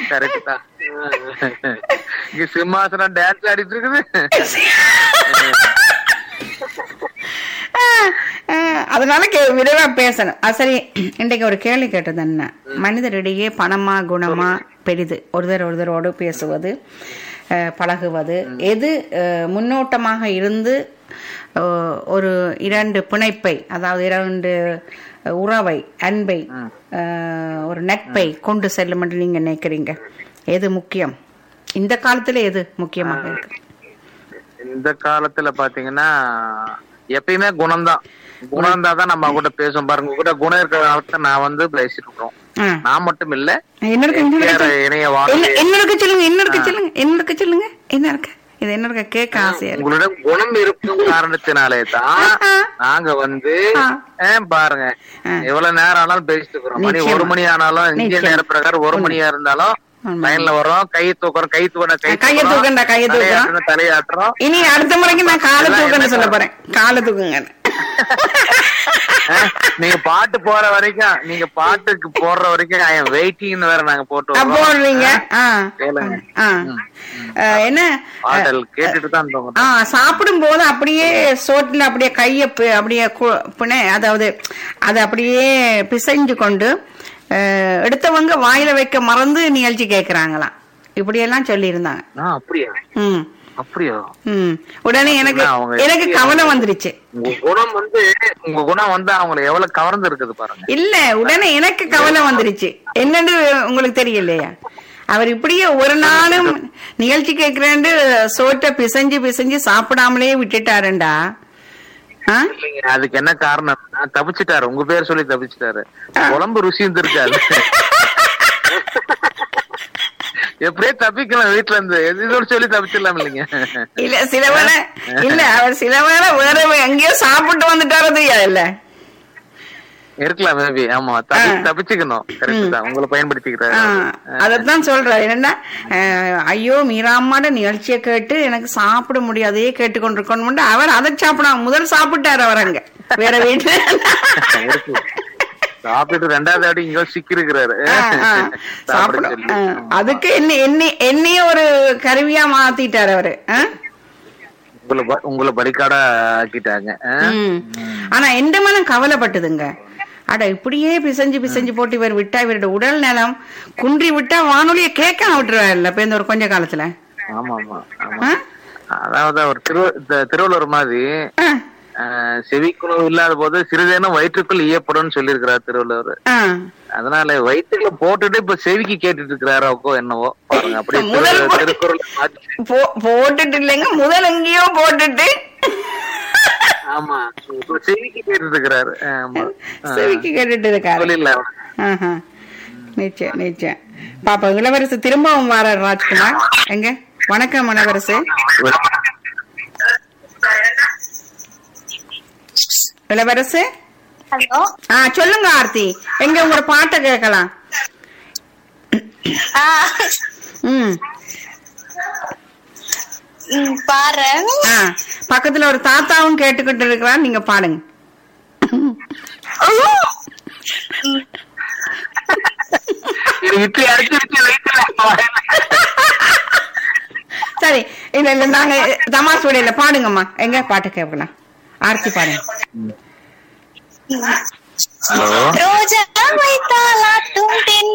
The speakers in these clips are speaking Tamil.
கரெக்ட் தான் இங்க சிம்மாசனம் டான்ஸ் ஆடிட்டு இருக்குது ஆஹ் அதனால கே- விரைவா பேசணும் ஆ, சரி இன்றைக்கு ஒரு கேள்வி கேட்டது என்ன மனிதரிடையே பணமா குணமா பெரிது ஒருத்தர் ஒருத்தரோடு பேசுவது அஹ், பழகுவது எது அஹ், முன்னோட்டமாக இருந்து அஹ், ஒரு இரண்டு பிணைப்பை அதாவது இரண்டு உறவை அன்பை அஹ், ஒரு நட்பை கொண்டு செல்லும் என்று நீங்க நினைக்கிறீங்க எது முக்கியம் இந்த காலத்துல எது முக்கியமாக இருக்கு இந்த காலத்துல பாத்தீங்கன்னா எப்பயுமே குணம்தான் குணம் இருந்தா தான் நம்ம கூட பேசுவோம் பாருங்க கூட குணம் இருக்கிற காலத்துல நான் வந்து பேசிட்டு இருக்கோம் ஆ. நான் மட்டும் இல்ல என்ன இருக்கு என்ன வேற இருக்கு இணைய என்ன வானொலி என்ன இருக்கு சொல்லுங்க என்ன இருக்கு சொல்லுங்க என்ன இருக்கு சொல்லுங்க என்ன இருக்கு இது என்ன இருக்கு கேட்க ஆசையா இருக்கு உங்களிடம் குணம் இருக்கும் காரணத்தினாலே தான் ஆ. நாங்க வந்து ஆ. ஆ, பாருங்க ஆ. எவ்வளவு நேரம் ஆனாலும் பேசிட்டு இருக்கிறோம் மணி நிச்சயமா. ஒரு மணி ஆனாலும் இந்திய நிச்சயமா. நேர பிரகாரம் ஒரு மணியா இருந்தாலும் ஆமா. லைன்ல வரோம் கை தூக்குறோம் கை தூக்கணும் கை கையை தூக்கண்டா, கையை தூக்குறோம். தலையாட்டுறோம் தலையாட்டுறோம் இனி அடுத்த முறைக்கு நான் காலை எல்லாம் தூக்கன்னு என்ன சொல்ல போறேன் காலை தூக்குங்க ஆ, நீங்க பாட்டு போற வரைக்கும் நீங்க பாட்டுக்கு போடுற வரைக்கும் ஐ எம் வெயிட்டிங் வேற நாங்க போட்டு அப்போ வர்றோம். போடுறீங்க ஆ கேளுங்க. ஆ அஹ், என்ன பாடல் கேட்டுட்டு தான் இருந்தோம் ஆ சாப்பிடும் போது அப்படியே சோற்றுல அப்படியே கைய பி- அப்படியே கு- பிணை அதாவது அதை அப்படியே பிசைஞ்சு கொண்டு அஹ், எடுத்தவங்க வாயில வைக்க மறந்து நிகழ்ச்சி கேக்குறாங்களாம் இப்படியெல்லாம் சொல்லியிருந்தாங்க ஆ, அப்படியா ம் அப்படியா ம் உடனே எனக்கு என்ன அவங்க எனக்கு எப்படி கவலை வந்துருச்சு உங்க குணம் வந்து உங்க குணம் வந்து அவங்களை எவ்வளவு கவர்ந்து இருக்குது பாருங்க இல்ல உடனே எனக்கு கவலை வந்துருச்சு என்னன்னு உங்களுக்கு தெரியலையா அவர் இப்படியே ஒரு நாளும் நிகழ்ச்சி கேட்கிறேன்னு சோற்றை பிசைஞ்சு பிசைஞ்சு சாப்பிடாமலே விட்டுட்டாருண்டா ஆ? இல்லைங்க அதுக்கு என்ன காரணம் தப்பிச்சிட்டாரு உங்க பேர் சொல்லி தப்பிச்சிட்டாரு குழம்பு ருசி இருந்திருக்காது எப்படியே தப்பிக்கலாம் வீட்டுல இருந்து எதோ சொல்லி தப்பிச்சிடலாம் இல்லைங்க இல்ல சில வேளை இல்ல அவர் சில வேளை வேற எங்கேயோ சாப்பிட்டு வந்துட்டாரோ தெரியாது இல்ல இருக்கலாம் மேபி ஆமா தப்பி தப்பிச்சுக்கணும் கரெக்ட் தான் உங்களை பயன்படுத்திக்கிறாரு அதத்தான் சொல்றாரு என்னன்னா அஹ், ஐயோ மீராம்மாட நிகழ்ச்சியை கேட்டு எனக்கு சாப்பிட முடியாதே கேட்டுக்கொண்டிருக்கணும் அவர் அதை சாப்பிடாம முதல் சாப்பிட்டாரு அவர் அங்க வேற வீட்டுல இருக்கு. சாப்பிட்டு ரெண்டாவது அடி இங்க சிக்கி இருக்கிறாரு ஆ, ஆ. சாப்பிட ஆ, அதுக்கு என்ன என்ன என்னைய ஒரு கருவியா மாத்திட்டாரு அவரு ஆ? உங்களை ப- உங்களை பலிக்காடா ஆக்கிட்டாங்க ஆ? ம். ஆனா எந்த மனம் கவலைப்பட்டதுங்க அட இப்படியே பிசைஞ்சு பிசைஞ்சு போட்டு இவர் விட்டா இவரோட உடல் நலம் குன்றி விட்டா வானொலிய கேட்க விட்டுருவாருல்ல இப்ப இந்த ஒரு கொஞ்ச காலத்துல ஆமா ஆமா ஆமா ஆ? அதாவது அவர் திரு த- திருவள்ளுவர் மாதிரி ஆ, ஆஹ், செவிக்குணவு இல்லாத போது சிறிதேனும் வயிற்றுக்குள் ஈயப்படும் சொல்லியிருக்கிறார் திருவள்ளுவர் ஆ. அதனால வயிற்றுக்குள்ள போட்டுட்டு இப்ப செவிக்கு கேட்டுட்டு இருக்கிறாரோ என்னவோ பாருங்க அப்படியே முதல் திரு- போ- திருக்குறள் மாத்தி- போ- போட்டுட்டு இல்லைங்க முதல் எங்கேயோ போட்டுட்டு ஆமா இப்ப செவிக்கு கேட்டுட்டு இருக்கிறாரு ஆமா செவிக்கு கேட்டுட்டு இருக்காரு சொல்லிடலாம் ஆஹா. நிச்சயம் நிச்சயம் பாப்பா இளவரசு திரும்பவும் வர ராஜ்குமார் எங்க வணக்கம் இளவரசு இளவரசு ஹலோ ஆ சொல்லுங்க ஆர்த்தி எங்க உங்களோட பாட்டை கேட்கலாம் ஆ ம் ம், பாரு ஆ பக்கத்துல ஒரு தாத்தாவும் கேட்டுக்கிட்டு இருக்கிறார் நீங்க பாடுங்க இது இட்லி அடிச்சிருச்சு வயிற்றுல சரி இல்ல இல்ல நாங்க தமாஸ் உடையில பாடுங்கம்மா எங்க பாட்டு கேட்கலாம் ஆர்த்தி பாடுங்க ஹலோ ரோஜா வைத்தாலாட்டும் தென்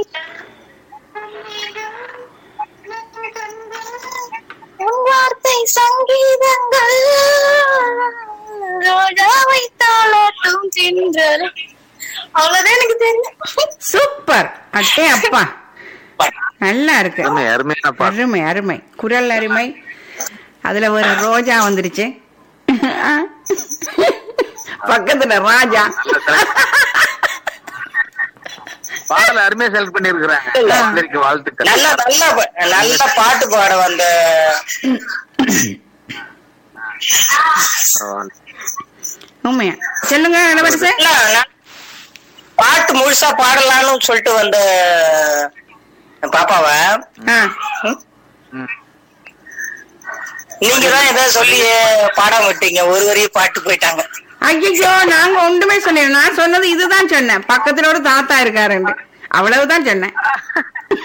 உன் வார்த்தை சங்கீதங்கள் ரோஜா வைத்தாலாட்டும் தென்றல் அவ்வளவுதான் எனக்கு தெரியும் சூப்பர் அட்டே அப்பா நல்லா இருக்கு அருமை அருமையான பாட்டு அருமை அருமை குரல் அருமை அதுல ஒரு ரோஜா வந்துருச்சு பக்கத்துல ராஜா பாடல அருமையா செலக்ட் பண்ணிருக்கிறாங்க இதற்கு வாழ்த்துக்கள் நல்ல நல்ல ப- நல்ல பாட்டு பாட வந்த பரவாயில்ல. உண்மையா சொல்லுங்க இளவரசு இல்ல, நான் பாட்டு முழுசா பாடலாம்னு சொல்லிட்டு வந்த பாப்பாவ ஆ, ம். நீங்க தான் ஏதாவது சொல்லி பாடாம விட்டீங்க ஒரு வரையும் பாட்டு போயிட்டாங்க ஐயோ நாங்க ஒன்றுமே சொன்னேன் நான் சொன்னது இதுதான் சொன்னேன் பக்கத்துல ஒரு தாத்தா இருக்காருன்னு அவ்வளவுதான் சொன்னேன்